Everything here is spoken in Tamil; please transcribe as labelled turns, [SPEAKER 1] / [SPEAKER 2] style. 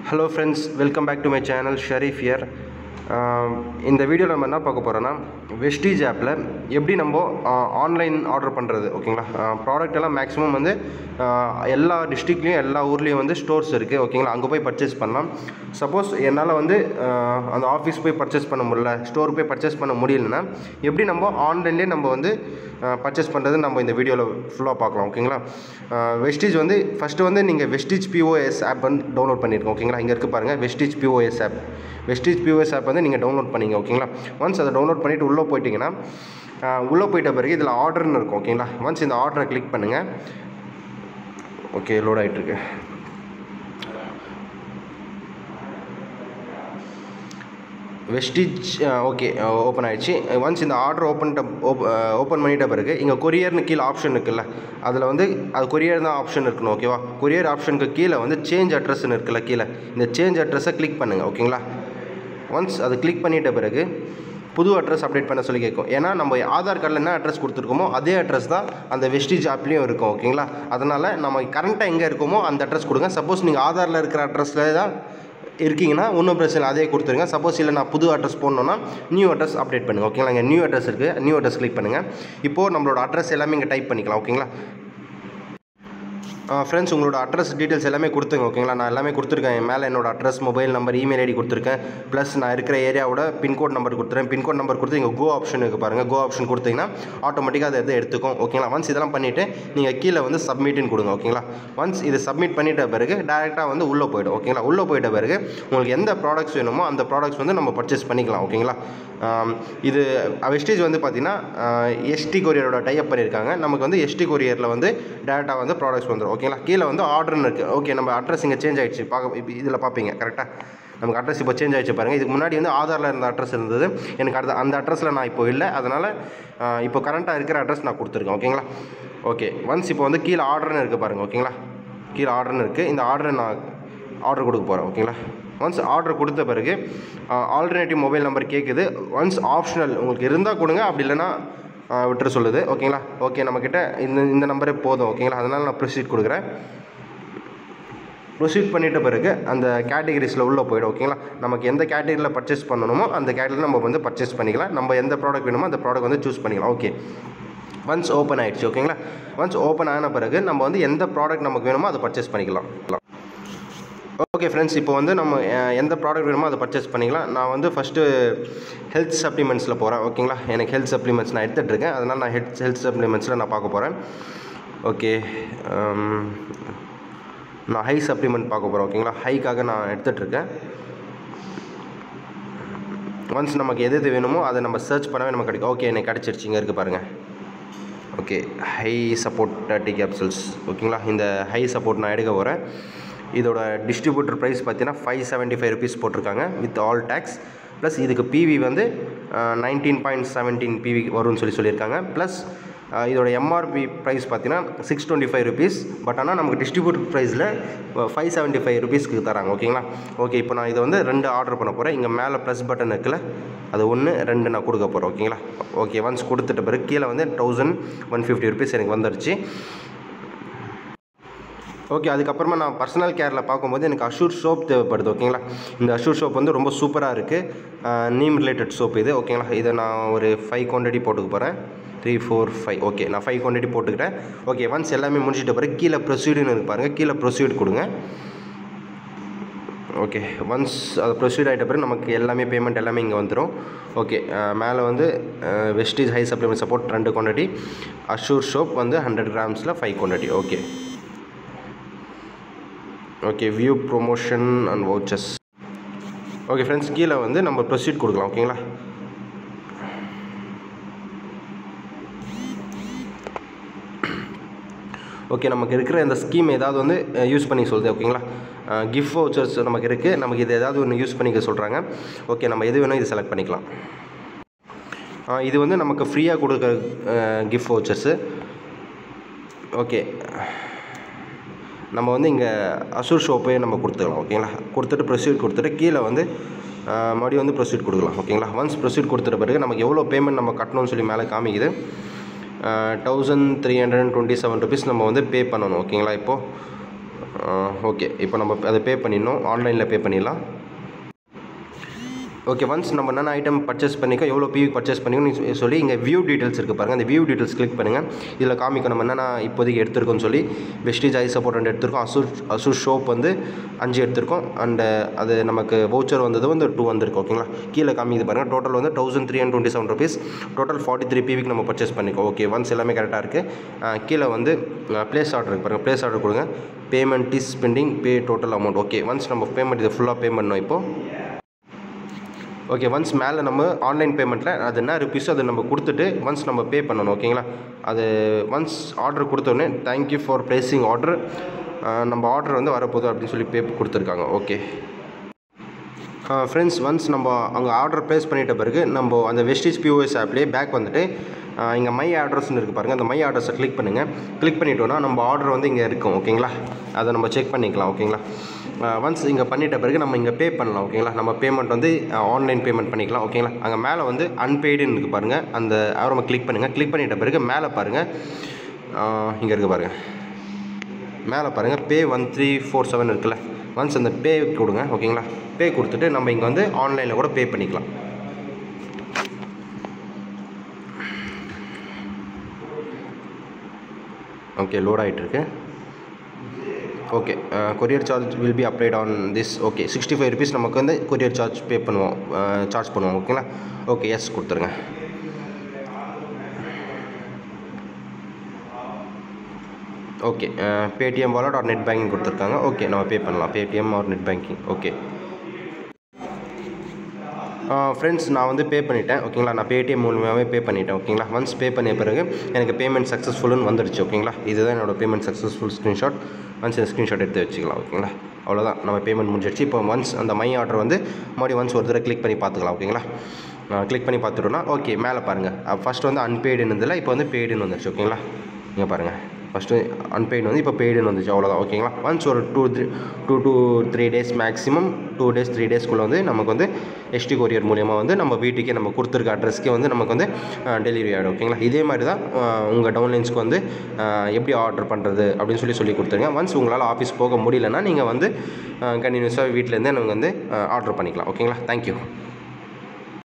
[SPEAKER 1] hello friends welcome back to my channel Sharif year இந்த வீடியோவில் நம்ம என்ன பார்க்க போகிறோன்னா வெஸ்டீஜ் ஆப்பில் எப்படி நம்ம ஆன்லைன் ஆர்டர் பண்ணுறது ஓகேங்களா ப்ராடக்ட் எல்லாம் மேக்ஸிமம் வந்து ஆஹ், எல்லா டிஸ்ட்ரிக்ட்லேயும் எல்லா ஊர்லேயும் வந்து ஸ்டோர்ஸ் இருக்குது ஓகேங்களா அங்கே போய் பர்ச்சேஸ் பண்ணலாம் சப்போஸ் என்னால் வந்து ஆஹ், அந்த ஆஃபீஸ் போய் பர்ச்சேஸ் பண்ண முடியல ஸ்டோர் போய் பர்ச்சேஸ் பண்ண முடியலன்னா எப்படி நம்ம ஆன்லைன்லேயே நம்ம வந்து பர்ச்சேஸ் பண்ணுறது நம்ம இந்த வீடியோவில் ஃபுல்லாக பார்க்கலாம் ஓகேங்களா வெஸ்டீஜ் வந்து ஃபஸ்ட்டு வந்து நீங்கள் வெஸ்டீஜ் பிஓஎஸ் ஆப் வந்து டவுன்லோட் பண்ணியிருக்கோம் ஓகேங்களா இங்கே இருக்குது பாருங்கள் Vestige POS app Vestige POS app வந்து நீங்கள் டவுன்லோட் பண்ணிங்க ஓகேங்களா ஒன்ஸ் அதை டவுன்லோட் பண்ணிவிட்டு உள்ளே போயிட்டீங்கன்னா உள்ளே போயிட்ட பிறகு இதில் ஆர்டர்னு இருக்கும் ஓகேங்களா ஒன்ஸ் இந்த ஆர்டரை கிளிக் பண்ணுங்கள் ஓகே லோட் ஆகிட்டுருக்கு வெஸ்டிச் ஓகே ஓப்பன் ஆயிடுச்சு ஒன்ஸ் இந்த ஆர்டர் ஓப்பன் ஓப்பன் பண்ணிட்ட பிறகு இங்கே கொரியர்னு கீழே ஆப்ஷன் இருக்குல்ல அதில் வந்து அது கொரியர் தான் ஆப்ஷன் இருக்கணும் ஓகேவா கொரியர் ஆப்ஷனுக்கு கீழே வந்து சேஞ்ச் அட்ரஸ்னு இருக்குல்ல கீழே இந்த சேஞ்ச் அட்ரஸை கிளிக் பண்ணுங்கள் ஓகேங்களா ஒன்ஸ் அது கிளிக் பண்ணிட்ட பிறகு புது அட்ரஸ் அப்டேட் பண்ண சொல்லி கேட்கும் ஏன்னா நம்ம ஆதார் கார்டில் என்ன அட்ரஸ் கொடுத்துருக்கோமோ அதே அட்ரஸ் தான் அந்த வெஸ்டிஜ் ஆப்லேயும் இருக்கும் ஓகேங்களா அதனால் நம்ம கரண்ட்டாக எங்கே இருக்கோமோ அந்த அட்ரஸ் கொடுங்க சப்போஸ் நீங்கள் ஆதாரில் இருக்கிற அட்ரஸில் தான் இருக்கீங்கன்னா ஒன்றும் பிரச்சனை இல்லை, அதே கொடுத்துருங்க சப்போஸ் இல்லை நான் புது அட்ரஸ் போடணுன்னா நியூ அட்ரஸ் அப்டேட் பண்ணுங்கள் ஓகேங்களா இங்கே நியூ அட்ரஸ் இருக்குது நியூ அட்ரஸ் கிளிக் பண்ணுங்கள் இப்போது நம்மளோட அட்ரஸ் எல்லாமே இங்கே டைப் பண்ணிக்கலாம் ஓகேங்களா ஃப்ரெண்ட்ஸ் உங்களோட அட்ரஸ் டீட்டெயில்ஸ் எல்லாமே கொடுத்துங்க ஓகேங்களா நான் எல்லாமே கொடுத்துருக்கேன் என் மேலே என்னோட address mobile number email ID கொடுத்துருக்கேன் ப்ளஸ் நான் இருக்கிற ஏரியாவோட பின்கோட் நம்பர் கொடுத்துறேன் பின்கோட் நம்பர் கொடுத்து இங்கே கோ ஆப்ஷன் இருக்குது பாருங்கள் கோ ஆப்ஷன் கொடுத்தீங்கன்னா ஆட்டோமேட்டிக்காக அதை எது எடுத்துக்கும் ஓகேங்களா ஒன்ஸ் இதெல்லாம் பண்ணிவிட்டு நீங்கள் கீழே வந்து சப்மிட்னு கொடுங்க ஓகேங்களா ஒன்ஸ் இது சப்மிட் பண்ணிட்ட பிறகு டேரெக்டாக வந்து உள்ளே போய்டும் ஓகேங்களா உள்ளே போயிட்ட பிறகு உங்களுக்கு எந்த ப்ராடக்ட்ஸ் வேணுமோ அந்த ப்ராடக்ட்ஸ் வந்து நம்ம பர்ச்சேஸ் பண்ணிக்கலாம் ஓகேங்களா ஆம், இது வெஸ்டேஜ் வந்து பார்த்தீங்கன்னா எஸ்டி கொரியரோட டைப் பண்ணியிருக்காங்க நமக்கு வந்து எஸ்டி கொரியரில் வந்து டேரெக்டாக வந்து ப்ராடக்ட்ஸ் வந்துடும் ஓகேங்களா கீழே வந்து ஆர்டர்னு இருக்குது ஓகே நம்ம அட்ரஸ் இங்கே சேஞ்ச் ஆயிடுச்சு பார்க்க இப்போ இதில் பார்ப்பீங்க கரெக்டாக நமக்கு அட்ரஸ் இப்போ சேஞ்ச் ஆயிடுச்சு பாருங்கள் இதுக்கு முன்னாடி வந்து ஆதாரில் இருந்த அட்ரஸ் இருந்தது எனக்கு அடுத்த அந்த அட்ரஸில் நான் இப்போ இல்லை அதனால் இப்போ கரண்ட்டாக இருக்கிற அட்ரஸ் நான் கொடுத்துருக்கேன் ஓகேங்களா ஓகே ஒன்ஸ் இப்போ வந்து கீழே ஆர்டர்னு இருக்குது பாருங்கள் ஓகேங்களா கீழே ஆர்டர்னு இருக்குது இந்த ஆர்டரை நான் ஆர்டர் கொடுக்க போகிறேன் ஓகேங்களா ஒன்ஸ் ஆர்டர் கொடுத்த பிறகு ஆல்டர்னேட்டிவ் மொபைல் நம்பர் கேட்குது ஒன்ஸ் ஆப்ஷனல் உங்களுக்கு இருந்தால் கொடுங்க அப்படி இல்லைன்னா ஆஹ், விட்டுற சொல்லுது ஓகேங்களா ஓகே நம்மக்கிட்ட இந்த இந்த நம்பரே போதும் ஓகேங்களா அதனால் நான் ப்ரொசீட் கொடுக்குறேன் ப்ரொசீட் பண்ணிட்ட பிறகு அந்த கேட்டகரிஸில் உள்ளே போய்டும் ஓகேங்களா நமக்கு எந்த கேட்டகரியில் பர்ச்சேஸ் பண்ணணுமோ அந்த கேட்டகரியில் நம்ம வந்து பர்ச்சேஸ் பண்ணிக்கலாம் நம்ம எந்த ப்ராடக்ட் வேணுமோ அந்த ப்ராடக்ட் வந்து சூஸ் பண்ணிக்கலாம் ஓகே ஒன்ஸ் ஓப்பன் ஆயிடுச்சு ஓகேங்களா ஒன்ஸ் ஓப்பன் ஆன பிறகு நம்ம வந்து எந்த ப்ராடக்ட் நமக்கு வேணுமோ அதை பர்ச்சேஸ் பண்ணிக்கலாம் ஓகே ஃப்ரெண்ட்ஸ் இப்போ வந்து நம்ம அஹ், எந்த ப்ராடக்ட் வேணுமோ அதை பர்ச்சேஸ் பண்ணிக்கலாம் நான் வந்து ஃபஸ்ட்டு ஹெல்த் சப்ளிமெண்ட்ஸில் போகிறேன் ஓகேங்களா எனக்கு ஹெல்த் சப்ளிமெண்ட்ஸ் நான் எடுத்துகிட்டு இருக்கேன் அதனால் நான் ஹெல்த் ஹெல்த் சப்ளிமெண்ட்ஸில் நான் பார்க்க போகிறேன் ஓகே நான் ஹை சப்ளிமெண்ட் பார்க்க போகிறேன் ஓகேங்களா ஹைக்காக நான் எடுத்துகிட்டு இருக்கேன் ஒன்ஸ் நமக்கு எது எது வேணுமோ அதை நம்ம சர்ச் பண்ணவே நமக்கு கிடைக்கும் ஓகே எனக்கு கிடச்சிருச்சு இங்கே இருக்குது பாருங்கள் okay high support thirty capsules ஓகேங்களா இந்த ஹை சப்போர்ட் நான் எடுக்க போகிறேன் இதோட டிஸ்ட்ரிபியூட்டர் ப்ரைஸ் பார்த்தீங்கன்னா ஃபைவ் செவன்ட்டி ஃபைவ் ருபீஸ் போட்டிருக்காங்க வித் ஆல் டேக்ஸ் ப்ளஸ் இதுக்கு பிவி வந்து நைன்டீன் பாயிண்ட் செவன்டீன் பிவி வரும்னு சொல்லி சொல்லியிருக்காங்க ப்ளஸ் இதோட எம்ஆர்பி ப்ரைஸ் பார்த்தீங்கன்னா six twenty five rupees but ஆனால் நமக்கு டிஸ்ட்ரிபியூட்டர் ப்ரைஸில் ஃபைவ் செவன்ட்டி ஃபைவ் ருபீஸ்க்கு தராங்க ஓகேங்களா ஓகே இப்போ நான் இதை வந்து ரெண்டு ஆர்டர் பண்ண போகிறேன் இங்கே மேலே ப்ளஸ் பட்டன் இருக்குல்ல அது ஒன்று ரெண்டு நான் கொடுக்க போகிறேன் ஓகேங்களா ஓகே ஒன்ஸ் கொடுத்துட்ட பிறகு கீழே வந்து தௌசண்ட் ஒன் ஃபிஃப்டி ருபீஸ் எனக்கு வந்துருச்சு ஓகே அதுக்கப்புறமா நான் பர்சனல் கேரில் பார்க்கும்போது எனக்கு அஷூர் சோப் தேவைப்படுது ஓகேங்களா இந்த அஷூர் சோப் வந்து ரொம்ப சூப்பராக இருக்குது நீம் ரிலேட்டட் சோப் இது ஓகேங்களா இதை நான் ஒரு ஃபைவ் குவான்டிட்டி போட்டுக்க போகிறேன் த்ரீ ஃபோர் ஃபைவ் ஓகே நான் ஃபைவ் குவான்டிட்டி போட்டுக்கிட்டேன் ஓகே ஒன்ஸ் எல்லாமே முடிச்சிட்ட பிறகு கீழே ப்ரொசீடுன்னு இருக்கு பாருங்கள் கீழே ப்ரொசீட் கொடுங்க ஓகே ஒன்ஸ் அது ப்ரொசீட் ஆகிட்ட பிறகு நமக்கு எல்லாமே பேமெண்ட் எல்லாமே இங்கே வந்துடும் ஓகே மேலே வந்து வெஸ்டீஸ் ஹை சப்ளிமெண்ட் சப்போர்ட் ரெண்டு குவான்டிட்டி அஷூர் சோப் வந்து ஹண்ட்ரட் கிராம்ஸில் five quantity okay okay view promotion and vouchers okay friends கீழே வந்து நம்ம ப்ரொசீட் கொடுக்கலாம் ஓகேங்களா ஓகே நமக்கு இருக்கிற இந்த ஸ்கீம் ஏதாவது வந்து யூஸ் பண்ணி சொல்லுது ஓகேங்களா கிஃப்ட் வவுச்சர்ஸ் நமக்கு இருக்குது நமக்கு இது ஏதாவது ஒன்று யூஸ் பண்ணிக்க சொல்கிறாங்க ஓகே நம்ம எது வேணும் இது செலக்ட் பண்ணிக்கலாம் ஆ, இது வந்து நமக்கு ஃப்ரீயாக கொடுக்குற கிஃப்ட் வவுச்சர்ஸு ஓகே நம்ம வந்து இங்கே அசூர் ஷோப்பே நம்ம கொடுத்துக்கலாம் ஓகேங்களா கொடுத்துட்டு ப்ரொசீட் கொடுத்துட்டு கீழே வந்து ஆஹ், மறுபடியும் வந்து ப்ரொசீட் கொடுக்கலாம் ஓகேங்களா ஒன்ஸ் ப்ரொசீட் கொடுத்துட்ட பிறகு நமக்கு எவ்வளோ பேமெண்ட் நம்ம கட்டணும்னு சொல்லி மேலே காமிக்குது thousand three hundred twenty seven rupees நம்ம வந்து பே பண்ணணும் ஓகேங்களா இப்போது ஓகே இப்போ நம்ம அதை பே பண்ணிடணும் ஆன்லைனில் பே பண்ணிடலாம் ஓகே ஒன்ஸ் நம்ம என்னென்ன ஐட்டம் பர்ச்சேஸ் பண்ணிக்கோ எவ்வளோ பிவி பர்ச்சேஸ் பண்ணிக்கணும் சொல்லி இங்கே வியூ டீட்டெயில்ஸ் இருக்குது பாருங்கள் அந்த வியூ டீட்டெயில்ஸ் கிளிக் பண்ணுங்கள் இதில் காமிக்கும் நம்ம என்னென்ன இப்போதைக்கு எடுத்திருக்கோம்னு சொல்லி வெஸ்டேஜ் ஐ சப்போர்ட் ரெண்டு எடுத்திருக்கோம் அசூர் அசூர் ஷோப் வந்து அஞ்சு எடுத்திருக்கோம் அண்டு அது நமக்கு வவுச்சர் வந்தது வந்து டூ வந்திருக்கு ஓகேங்களா கீழே காமிக்குது பாருங்கள் டோட்டல் வந்து thousand three hundred twenty seven rupees total forty three பிவிக்கு நம்ம பர்ச்சேஸ் பண்ணிக்கோ ஓகே ஒன்ஸ் எல்லாமே கரெக்டாக இருக்குது கீழே வந்து ப்ளேஸ் ஆர்டர் இருக்கு பாருங்கள் ப்ளேஸ் ஆர்டர் கொடுங்க payment is pending pay total amount okay once நம்ம பேமெண்ட் இது ஃபுல்லாக பே பண்ணோம் இப்போது ஓகே ஒன்ஸ் மேலே நம்ம ஆன்லைன் பேமெண்ட்டில் அது என்ன ருபீஸோ அதை நம்ம கொடுத்துட்டு ஒன்ஸ் நம்ம பே பண்ணணும் ஓகேங்களா அது ஒன்ஸ் ஆர்டர் கொடுத்தோடனே தேங்க்யூ ஃபார் ப்ளேசிங் ஆர்டர் நம்ம ஆர்டர் வந்து வரப்போகுது அப்படின்னு சொல்லி பே கொடுத்துருக்காங்க ஓகே ஃப்ரெண்ட்ஸ் ஒன்ஸ் நம்ம அங்கே ஆர்டர் ப்ளேஸ் பண்ணிட்ட பிறகு நம்ம அந்த வெஸ்டேஜ் பிஓஎஸ் ஆப்லேயே பேக் வந்துட்டு இங்கே மை ஆர்டர்ஸ்னு இருக்குது பாருங்கள் அந்த மை ஆர்டர்ஸை கிளிக் பண்ணுங்கள் கிளிக் பண்ணிட்டோன்னா நம்ம ஆர்டர் வந்து இங்கே இருக்கும் ஓகேங்களா அதை நம்ம செக் பண்ணிக்கலாம் ஓகேங்களா ஒன்ஸ் இங்கே பண்ணிட்ட பிறகு நம்ம இங்கே பே பண்ணலாம் ஓகேங்களா நம்ம பேமெண்ட் வந்து ஆன்லைன் பேமெண்ட் பண்ணிக்கலாம் ஓகேங்களா அங்கே மேலே வந்து அன்பெய்டுன்னு இருக்குது பாருங்கள் அந்த நம்ம கிளிக் பண்ணுங்கள் கிளிக் பண்ணிட்ட பிறகு மேலே பாருங்கள் இங்கே இருக்குது பாருங்கள் மேலே பாருங்கள் pay one three four seven இருக்குல்ல ஒன்ஸ் அந்த பே கொடுங்க ஓகேங்களா பே கொடுத்துட்டு நம்ம இங்கே வந்து ஆன்லைனில் கூட பே பண்ணிக்கலாம் ஓகே லோட் ஆகிட்டுருக்கு okay courier charge will be applied on this okay sixty five rupees நமக்கு வந்து கொரியர் சார்ஜ் பே பண்ணுவோம் சார்ஜ் பண்ணுவோம் ஓகேங்களா ஓகே எஸ் கொடுத்துருங்க okay Paytm wallet or net banking கொடுத்துருக்காங்க ஓகே நம்ம பே பண்ணலாம் Paytm or net banking okay friends நான் வந்து பே பண்ணிட்டேன் ஓகேங்களா நான் பேடிஎம் மூலியமாகவே பே பண்ணிட்டேன் ஓகேங்களா ஒன்ஸ் பே பண்ணிய பிறகு எனக்கு பேமெண்ட் சக்ஸஸ்ஃபுல்னு வந்துடுச்சு ஓகேங்களா இதுதான் என்னோடய பேமெண்ட் சக்ஸஸ்ஃபுல் ஸ்க்ரீன்ஷாட் ஒன்ஸ் இந்த ஸ்க்ரீன்ஷாட் எடுத்து வச்சுக்கலாம் ஓகேங்களா அவ்வளோதான் நம்ம பேமெண்ட் முடிஞ்சிடுச்சு இப்போ ஒன்ஸ் அந்த மை ஆர்டர் வந்து மறுபடியும் ஒன்ஸ் ஒரு தடவை கிளிக் பண்ணி பார்த்துக்கலாம் ஓகேங்களா கிளிக் பண்ணி பார்த்துட்டோன்னா ஓகே மேலே பாருங்கள் ஃபஸ்ட் வந்து அன்பெய்டுன்னு இருந்ததில்ல இப்போ வந்து பெய்டுன்னு வந்துருச்சு ஓகேங்களா இங்கே பாருங்கள் ஃபஸ்ட்டு அன்பெய்டு வந்து இப்போ பெய்டுன்னு வந்துச்சு அவ்வளோதான் ஓகேங்களா ஒன்ஸ் ஒரு two three two two three days maximum two days three டேஸ்க்குள்ளே வந்து நமக்கு வந்து எஸ்டி கொரியர் மூலியமாக வந்து நம்ம வீட்டுக்கே நம்ம கொடுத்துருக்க அட்ரஸ்க்கே வந்து நமக்கு வந்து டெலிவரி ஆகிடும் ஓகேங்களா இதே மாதிரி தான் உங்கள் டவுன்லைன்ஸ்க்கு வந்து எப்படி ஆர்டர் பண்ணுறது அப்படின்னு சொல்லி சொல்லி கொடுத்துருங்க ஒன்ஸ் உங்களால் ஆஃபீஸ் போக முடியலன்னா நீங்கள் வந்து கண்டினியூஸாக வீட்டிலேருந்தே நீங்கள் வந்து ஆர்டர் பண்ணிக்கலாம் ஓகேங்களா தேங்க்யூ